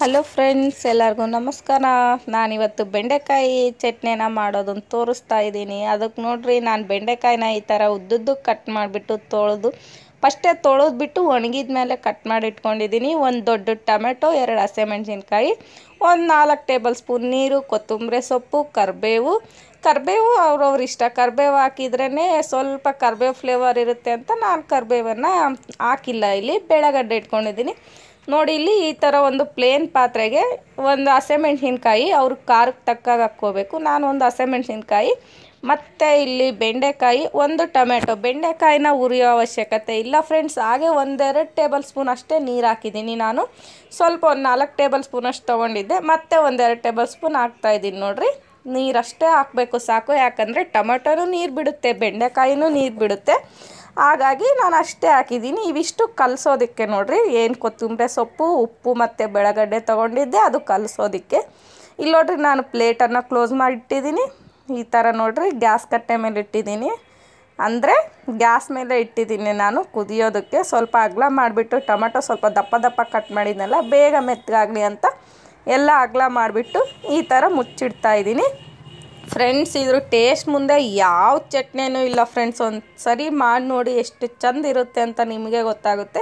hello friends ಎಲ್ಲರಿಗೂ ನಮಸ್ಕಾರ ನಾನಿವತ್ತು ಬೆಂಡೆಕಾಯಿ ಚಟ್ನಿನ ಮಾಡೋದನ್ನು ತೋರಿಸ್ತಾ ಇದ್ದೀನಿ ಅದಕ್ಕೆ ನೋಡ್ರಿ ನಾನು ಬೆಂಡೆಕಾಯಿನ ಈ ಥರ ಉದ್ದುದ್ದು ಕಟ್ ಮಾಡಿಬಿಟ್ಟು ತೊಳೆದು ಫಸ್ಟೇ ತೊಳೆದ್ಬಿಟ್ಟು ಒಣಗಿದ ಮೇಲೆ ಕಟ್ ಮಾಡಿ ಇಟ್ಕೊಂಡಿದ್ದೀನಿ ಒಂದು ದೊಡ್ಡ ಟೊಮೆಟೊ ಎರಡು ಹಸಿಮೆಣ್ಸಿನ್ಕಾಯಿ ಒಂದು ನಾಲ್ಕು ಟೇಬಲ್ ಸ್ಪೂನ್ ನೀರು ಕೊತ್ತಂಬರಿ ಸೊಪ್ಪು ಕರಿಬೇವು ಕರಿಬೇವು ಅವ್ರವ್ರ ಇಷ್ಟ ಕರಿಬೇವು ಹಾಕಿದ್ರೇ ಸ್ವಲ್ಪ ಕರಿಬೇವು ಫ್ಲೇವರ್ ಇರುತ್ತೆ ಅಂತ ನಾನು ಕರಿಬೇವನ್ನು ಹಾಕಿಲ್ಲ ಇಲ್ಲಿ ಬೆಳಗಡ್ಡೆ ಇಟ್ಕೊಂಡಿದ್ದೀನಿ ನೋಡಿ ಇಲ್ಲಿ ಈ ಥರ ಒಂದು ಪ್ಲೇನ್ ಪಾತ್ರೆಗೆ ಒಂದು ಹಸಿಮೆಣ್ಸಿನ್ಕಾಯಿ ಅವ್ರ ಖಾರಕ್ಕೆ ತಕ್ಕಾಗ ಹಾಕ್ಕೋಬೇಕು ನಾನು ಒಂದು ಹಸಿಮೆಣ್ಸಿನ್ಕಾಯಿ ಮತ್ತು ಇಲ್ಲಿ ಬೆಂಡೆಕಾಯಿ ಒಂದು ಟೊಮೆಟೊ ಬೆಂಡೆಕಾಯಿನ ಉರಿಯೋ ಅವಶ್ಯಕತೆ ಇಲ್ಲ ಫ್ರೆಂಡ್ಸ್ ಹಾಗೆ ಒಂದೆರಡು ಟೇಬಲ್ ಸ್ಪೂನ್ ಅಷ್ಟೇ ನೀರು ಹಾಕಿದ್ದೀನಿ ನಾನು ಸ್ವಲ್ಪ ಒಂದು ನಾಲ್ಕು ಟೇಬಲ್ ಸ್ಪೂನ್ ಅಷ್ಟು ತೊಗೊಂಡಿದ್ದೆ ಮತ್ತು ಒಂದೆರಡು ಟೇಬಲ್ ಸ್ಪೂನ್ ಹಾಕ್ತಾಯಿದ್ದೀನಿ ನೋಡಿರಿ ನೀರಷ್ಟೇ ಹಾಕಬೇಕು ಸಾಕು ಯಾಕಂದರೆ ಟೊಮೆಟೊನೂ ನೀರು ಬಿಡುತ್ತೆ ಬೆಂಡೆಕಾಯಿನೂ ನೀರು ಬಿಡುತ್ತೆ ಹಾಗಾಗಿ ನಾನು ಅಷ್ಟೇ ಹಾಕಿದ್ದೀನಿ ಇವಿಷ್ಟು ಕಲಸೋದಕ್ಕೆ ನೋಡಿರಿ ಏನು ಕೊತ್ತಂಬರಿ ಸೊಪ್ಪು ಉಪ್ಪು ಮತ್ತು ಬೆಳಗಡ್ಡೆ ತೊಗೊಂಡಿದ್ದೆ ಅದು ಕಲಸೋದಕ್ಕೆ ಇಲ್ಲಿ ನೋಡ್ರಿ ನಾನು ಪ್ಲೇಟನ್ನು ಕ್ಲೋಸ್ ಮಾಡಿ ಇಟ್ಟಿದ್ದೀನಿ ಈ ಥರ ನೋಡಿರಿ ಗ್ಯಾಸ್ ಕಟ್ಟೆ ಮೇಲೆ ಇಟ್ಟಿದ್ದೀನಿ ಅಂದರೆ ಗ್ಯಾಸ್ ಮೇಲೆ ಇಟ್ಟಿದ್ದೀನಿ ನಾನು ಕುದಿಯೋದಕ್ಕೆ ಸ್ವಲ್ಪ ಅಗಲ ಮಾಡಿಬಿಟ್ಟು ಟೊಮೆಟೊ ಸ್ವಲ್ಪ ದಪ್ಪ ದಪ್ಪ ಕಟ್ ಮಾಡಿದ್ನಲ್ಲ ಬೇಗ ಮೆತ್ತಗಾಗಲಿ ಅಂತ ಎಲ್ಲ ಅಗಲ ಮಾಡಿಬಿಟ್ಟು ಈ ಥರ ಮುಚ್ಚಿಡ್ತಾ ಇದ್ದೀನಿ ಫ್ರೆಂಡ್ಸ್ ಇದ್ರ ಟೇಸ್ಟ್ ಮುಂದೆ ಯಾವ ಚಟ್ನಿನೂ ಇಲ್ಲ ಫ್ರೆಂಡ್ಸ್ ಒಂದು ಸರಿ ಮಾಡಿ ನೋಡಿ ಎಷ್ಟು ಚಂದ ಇರುತ್ತೆ ಅಂತ ನಿಮಗೆ ಗೊತ್ತಾಗುತ್ತೆ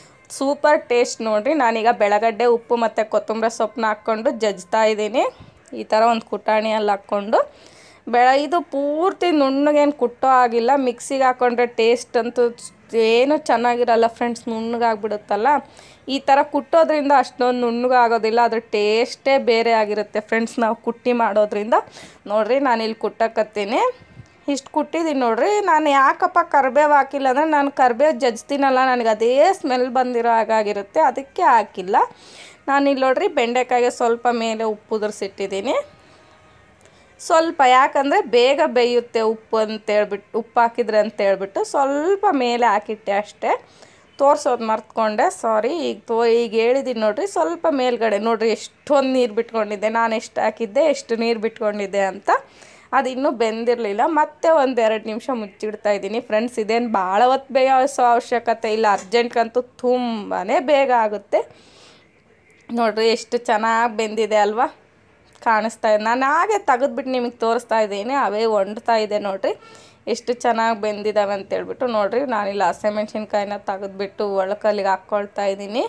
ಸೂಪರ್ ಟೇಸ್ಟ್ ನೋಡಿರಿ ನಾನೀಗ ಬೆಳಗಡ್ಡೆ ಉಪ್ಪು ಮತ್ತು ಕೊತ್ತಂಬರಿ ಸೊಪ್ಪನ್ನ ಹಾಕ್ಕೊಂಡು ಜಜ್ತಾ ಇದ್ದೀನಿ ಈ ಥರ ಒಂದು ಕುಟಾಣಿಯಲ್ಲಿ ಹಾಕ್ಕೊಂಡು ಬೆಳ ಇದು ಪೂರ್ತಿ ನುಣ್ಣಗೇನು ಕುಟ್ಟೋ ಆಗಿಲ್ಲ ಮಿಕ್ಸಿಗೆ ಹಾಕ್ಕೊಂಡ್ರೆ ಟೇಸ್ಟ್ ಅಂತೂ ಏನು ಚೆನ್ನಾಗಿರಲ್ಲ ಫ್ರೆಂಡ್ಸ್ ನುಣ್ಣಗಾಗ್ಬಿಡುತ್ತಲ್ಲ ಈ ಥರ ಕುಟ್ಟೋದ್ರಿಂದ ಅಷ್ಟೊಂದು ನುಣ್ಣಗಾಗೋದಿಲ್ಲ ಅದ್ರ ಟೇಸ್ಟೇ ಬೇರೆ ಆಗಿರುತ್ತೆ ಫ್ರೆಂಡ್ಸ್ ನಾವು ಕುಟ್ಟಿ ಮಾಡೋದ್ರಿಂದ ನೋಡಿರಿ ನಾನಿಲ್ಲಿ ಕುಟ್ಟಕತ್ತೀನಿ ಇಷ್ಟು ಕುಟ್ಟಿದ್ದೀನಿ ನೋಡಿರಿ ನಾನು ಯಾಕಪ್ಪ ಕರಿಬೇವು ಹಾಕಿಲ್ಲ ಅಂದರೆ ನಾನು ಕರಿಬೇವು ಜಜ್ತೀನಲ್ಲ ನನಗೆ ಅದೇ ಸ್ಮೆಲ್ ಬಂದಿರೋ ಹಾಗಾಗಿರುತ್ತೆ ಅದಕ್ಕೆ ಹಾಕಿಲ್ಲ ನಾನಿಲ್ಲಿ ನೋಡಿರಿ ಬೆಂಡೆಕಾಯಿಗೆ ಸ್ವಲ್ಪ ಮೇಲೆ ಉಪ್ಪು ಉದುರಿಸಿಟ್ಟಿದ್ದೀನಿ ಸ್ವಲ್ಪ ಯಾಕಂದರೆ ಬೇಗ ಬೇಯುತ್ತೆ ಉಪ್ಪು ಅಂತೇಳ್ಬಿಟ್ಟು ಉಪ್ಪು ಹಾಕಿದ್ರೆ ಅಂತೇಳ್ಬಿಟ್ಟು ಸ್ವಲ್ಪ ಮೇಲೆ ಹಾಕಿಟ್ಟೆ ಅಷ್ಟೇ ತೋರಿಸೋದು ಮರ್ತ್ಕೊಂಡೆ ಸಾರಿ ಈಗ ತೋ ಈಗ ಹೇಳಿದ್ದೀನಿ ನೋಡಿರಿ ಸ್ವಲ್ಪ ಮೇಲ್ಗಡೆ ನೋಡಿರಿ ಎಷ್ಟೊಂದು ನೀರು ಬಿಟ್ಕೊಂಡಿದ್ದೆ ನಾನು ಎಷ್ಟು ಹಾಕಿದ್ದೆ ಎಷ್ಟು ನೀರು ಬಿಟ್ಕೊಂಡಿದ್ದೆ ಅಂತ ಅದು ಇನ್ನೂ ಬೆಂದಿರಲಿಲ್ಲ ಮತ್ತೆ ಒಂದು ಎರಡು ನಿಮಿಷ ಮುಚ್ಚಿಡ್ತಾ ಇದ್ದೀನಿ ಫ್ರೆಂಡ್ಸ್ ಇದೇನು ಭಾಳ ಹೊತ್ತು ಬೇಯಿಸೋ ಅವಶ್ಯಕತೆ ಇಲ್ಲ ಅರ್ಜೆಂಟ್ಗಂತೂ ತುಂಬಾ ಬೇಗ ಆಗುತ್ತೆ ನೋಡಿರಿ ಎಷ್ಟು ಚೆನ್ನಾಗಿ ಬೆಂದಿದೆ ಅಲ್ವಾ ಕಾಣಿಸ್ತಾ ಇದೆ ನಾನು ಹಾಗೆ ತೆಗೆದ್ಬಿಟ್ಟು ನಿಮಗೆ ತೋರಿಸ್ತಾ ಇದ್ದೀನಿ ಅವೇ ಒಣ್ತಾ ಇದೆ ನೋಡಿರಿ ಎಷ್ಟು ಚೆನ್ನಾಗಿ ಬೆಂದಿದ್ದಾವೆ ಅಂತೇಳ್ಬಿಟ್ಟು ನೋಡಿರಿ ನಾನಿಲ್ಲಿ ಹಸಿಮೆಣ್ಸಿನ್ಕಾಯಿನ ತೆಗೆದ್ಬಿಟ್ಟು ಒಳಕಲ್ಲಿಗೆ ಹಾಕ್ಕೊಳ್ತಾ ಇದ್ದೀನಿ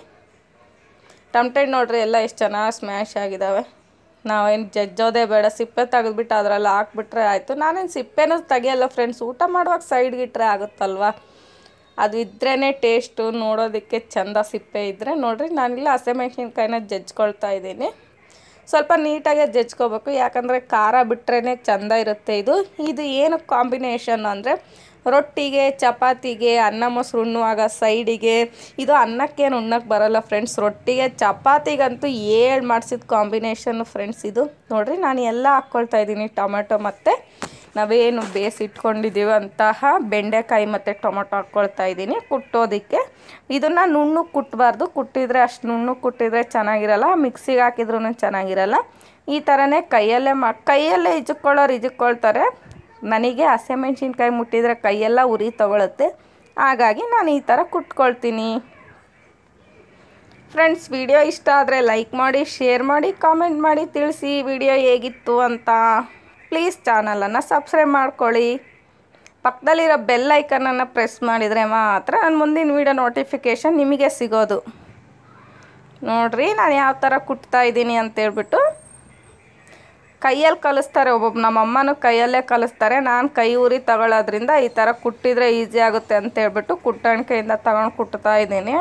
ಟಮಟೆ ನೋಡಿರಿ ಎಲ್ಲ ಎಷ್ಟು ಚೆನ್ನಾಗಿ ಸ್ಮ್ಯಾಶ್ ಆಗಿದ್ದಾವೆ ನಾವೇನು ಜಜ್ಜೋದೇ ಬೇಡ ಸಿಪ್ಪೆ ತೆಗೆದ್ಬಿಟ್ಟು ಅದರಲ್ಲಿ ಹಾಕ್ಬಿಟ್ರೆ ಆಯಿತು ನಾನೇನು ಸಿಪ್ಪೆನೂ ತೆಗಿಯಲ್ಲ ಫ್ರೆಂಡ್ಸ್ ಊಟ ಮಾಡುವಾಗ ಸೈಡ್ಗೆ ಇಟ್ಟರೆ ಆಗುತ್ತಲ್ವ ಅದು ಇದ್ರೇ ಟೇಸ್ಟು ನೋಡೋದಕ್ಕೆ ಚಂದ ಸಿಪ್ಪೆ ಇದ್ದರೆ ನೋಡಿರಿ ನಾನಿಲ್ಲ ಹಸಿಮೆಣ್ಸಿನ್ಕಾಯಿನ ಜಜ್ಕೊಳ್ತಾ ಇದ್ದೀನಿ ಸ್ವಲ್ಪ ನೀಟಾಗಿ ಜಜ್ಕೋಬೇಕು ಯಾಕಂದರೆ ಖಾರ ಬಿಟ್ರೇ ಚಂದ ಇರುತ್ತೆ ಇದು ಇದು ಏನು ಕಾಂಬಿನೇಷನ್ ಅಂದರೆ ರೊಟ್ಟಿಗೆ ಚಪಾತಿಗೆ ಅನ್ನ ಮೊಸರು ಉಣ್ಣುವಾಗ ಸೈಡಿಗೆ ಇದು ಅನ್ನಕ್ಕೇನು ಉಣ್ಣಕ್ಕೆ ಬರಲ್ಲ ಫ್ರೆಂಡ್ಸ್ ರೊಟ್ಟಿಗೆ ಚಪಾತಿಗಂತೂ ಏಳು ಮಾಡಿಸಿದ ಕಾಂಬಿನೇಷನ್ನು ಫ್ರೆಂಡ್ಸ್ ಇದು ನೋಡಿರಿ ನಾನು ಎಲ್ಲ ಹಾಕ್ಕೊಳ್ತಾ ಇದ್ದೀನಿ ಟೊಮೆಟೊ ಮತ್ತು ನಾವೇನು ಬೇಯಿಸಿಟ್ಕೊಂಡಿದ್ದೀವಿ ಅಂತಹ ಬೆಂಡೆಕಾಯಿ ಮತ್ತು ಟೊಮೊಟೊ ಹಾಕ್ಕೊಳ್ತಾ ಇದ್ದೀನಿ ಕುಟ್ಟೋದಕ್ಕೆ ಇದನ್ನು ನುಣ್ಣು ಕುಟ್ಟಬಾರ್ದು ಕುಟ್ಟಿದ್ರೆ ಅಷ್ಟು ನುಣ್ಣು ಕುಟ್ಟಿದ್ರೆ ಚೆನ್ನಾಗಿರಲ್ಲ ಮಿಕ್ಸಿಗೆ ಹಾಕಿದ್ರೂ ಚೆನ್ನಾಗಿರಲ್ಲ ಈ ಥರನೇ ಕೈಯಲ್ಲೇ ಮಾ ಕೈಯಲ್ಲೇ ಇಜಕ್ಕೊಳ್ಳೋರು ಇಜಕ್ಕೊಳ್ತಾರೆ ನನಗೆ ಹಸಿಮೆಣ್ಸಿನ್ಕಾಯಿ ಮುಟ್ಟಿದರೆ ಕೈಯೆಲ್ಲ ಉರಿ ತಗೊಳುತ್ತೆ ಹಾಗಾಗಿ ನಾನು ಈ ಥರ ಕುಟ್ಕೊಳ್ತೀನಿ ಫ್ರೆಂಡ್ಸ್ ವಿಡಿಯೋ ಇಷ್ಟ ಆದರೆ ಲೈಕ್ ಮಾಡಿ ಶೇರ್ ಮಾಡಿ ಕಾಮೆಂಟ್ ಮಾಡಿ ತಿಳಿಸಿ ವಿಡಿಯೋ ಹೇಗಿತ್ತು ಅಂತ ಪ್ಲೀಸ್ ಚಾನಲನ್ನು ಸಬ್ಸ್ಕ್ರೈಬ್ ಮಾಡ್ಕೊಳ್ಳಿ ಪಕ್ಕದಲ್ಲಿರೋ ಬೆಲ್ ಐಕನನ್ನು ಪ್ರೆಸ್ ಮಾಡಿದರೆ ಮಾತ್ರ ನನ್ನ ಮುಂದಿನ ವೀಡಿಯೋ ನೋಟಿಫಿಕೇಷನ್ ನಿಮಗೆ ಸಿಗೋದು ನೋಡಿರಿ ನಾನು ಯಾವ ಥರ ಕುಟ್ತಾ ಇದ್ದೀನಿ ಅಂತೇಳ್ಬಿಟ್ಟು ಕೈಯಲ್ಲಿ ಕಲಿಸ್ತಾರೆ ಒಬ್ಬೊಬ್ಬ ನಮ್ಮ ಅಮ್ಮನೂ ಕೈಯಲ್ಲೇ ಕಲಿಸ್ತಾರೆ ನಾನು ಕೈ ಉರಿ ತಗೊಳ್ಳೋದ್ರಿಂದ ಈ ಥರ ಕುಟ್ಟಿದರೆ ಈಸಿ ಆಗುತ್ತೆ ಅಂತೇಳ್ಬಿಟ್ಟು ಕುಟ್ಟಣಿಕೆಯಿಂದ ತಗೊಂಡು ಕುಟ್ತಾ ಇದ್ದೀನಿ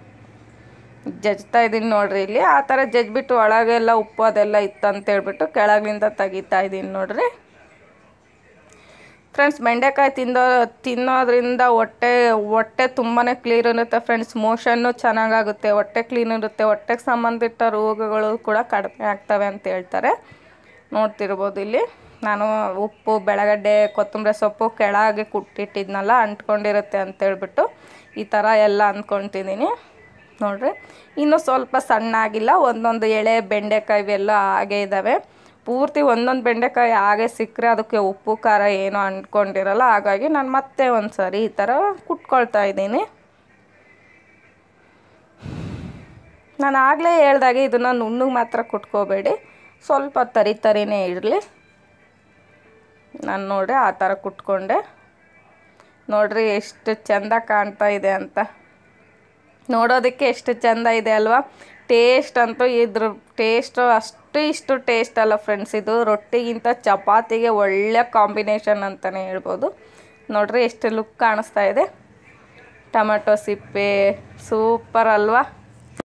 ಜಜ್ತಾ ಇದ್ದೀನಿ ನೋಡಿರಿ ಇಲ್ಲಿ ಆ ಥರ ಜಜ್ಬಿಟ್ಟು ಒಳಗೆಲ್ಲ ಉಪ್ಪು ಅದೆಲ್ಲ ಇತ್ತು ಅಂತೇಳ್ಬಿಟ್ಟು ಕೆಳಗಿಂದ ತೆಗಿತಾ ಇದ್ದೀನಿ ನೋಡಿರಿ ಫ್ರೆಂಡ್ಸ್ ಬೆಂಡೆಕಾಯಿ ತಿಂದೋ ತಿನ್ನೋದ್ರಿಂದ ಹೊಟ್ಟೆ ಹೊಟ್ಟೆ ತುಂಬಾ ಕ್ಲೀನ್ ಇರುತ್ತೆ ಫ್ರೆಂಡ್ಸ್ ಮೋಷನ್ನು ಚೆನ್ನಾಗಾಗುತ್ತೆ ಹೊಟ್ಟೆ ಕ್ಲೀನ್ ಇರುತ್ತೆ ಹೊಟ್ಟೆಗೆ ಸಂಬಂಧಿತ ರೋಗಗಳು ಕೂಡ ಕಡಿಮೆ ಆಗ್ತವೆ ಅಂತ ಹೇಳ್ತಾರೆ ನೋಡ್ತಿರ್ಬೋದು ಇಲ್ಲಿ ನಾನು ಉಪ್ಪು ಬೆಳಗಡ್ಡೆ ಕೊತ್ತಂಬರಿ ಸೊಪ್ಪು ಕೆಳಗೆ ಕುಟ್ಟಿಟ್ಟಿದ್ನಲ್ಲ ಅಂಟ್ಕೊಂಡಿರುತ್ತೆ ಅಂತೇಳ್ಬಿಟ್ಟು ಈ ಥರ ಎಲ್ಲ ಅಂದ್ಕೊತಿದ್ದೀನಿ ನೋಡಿರಿ ಇನ್ನೂ ಸ್ವಲ್ಪ ಸಣ್ಣ ಆಗಿಲ್ಲ ಒಂದೊಂದು ಎಳೆ ಬೆಂಡೆಕಾಯಿ ಎಲ್ಲ ಹಾಗೆ ಇದ್ದಾವೆ ಪೂರ್ತಿ ಒಂದೊಂದು ಬೆಂಡೆಕಾಯಿ ಹಾಗೆ ಸಿಕ್ಕರೆ ಅದಕ್ಕೆ ಉಪ್ಪು ಖಾರ ಏನೂ ಅಂಟ್ಕೊಂಡಿರಲ್ಲ ಹಾಗಾಗಿ ನಾನು ಮತ್ತೆ ಒಂದು ಸರಿ ಈ ಥರ ಕುಟ್ಕೊಳ್ತಾ ಇದ್ದೀನಿ ನಾನು ಆಗಲೇ ಹೇಳ್ದಾಗೆ ಇದನ್ನು ನುಣ್ಣಗೆ ಮಾತ್ರ ಕುಟ್ಕೋಬೇಡಿ ಸ್ವಲ್ಪ ತರಿ ತರಿನೇ ಇರಲಿ ನಾನು ನೋಡ್ರಿ ಆ ಥರ ಕುಟ್ಕೊಂಡೆ ನೋಡ್ರಿ ಎಷ್ಟು ಚೆಂದ ಕಾಣ್ತಾ ಇದೆ ಅಂತ ನೋಡೋದಕ್ಕೆ ಎಷ್ಟು ಚೆಂದ ಇದೆ ಅಲ್ವಾ ಟೇಸ್ಟ್ ಅಂತೂ ಇದ್ರ ಟೇಸ್ಟು ಅಷ್ಟು ಇಷ್ಟು ಟೇಸ್ಟ್ ಅಲ್ಲ ಫ್ರೆಂಡ್ಸ್ ಇದು ರೊಟ್ಟಿಗಿಂತ ಚಪಾತಿಗೆ ಒಳ್ಳೆ ಕಾಂಬಿನೇಷನ್ ಅಂತಲೇ ಹೇಳ್ಬೋದು ನೋಡ್ರಿ ಎಷ್ಟು ಲುಕ್ ಕಾಣಿಸ್ತಾ ಇದೆ ಟೊಮೆಟೊ ಸಿಪ್ಪೆ ಸೂಪರ್ ಅಲ್ವಾ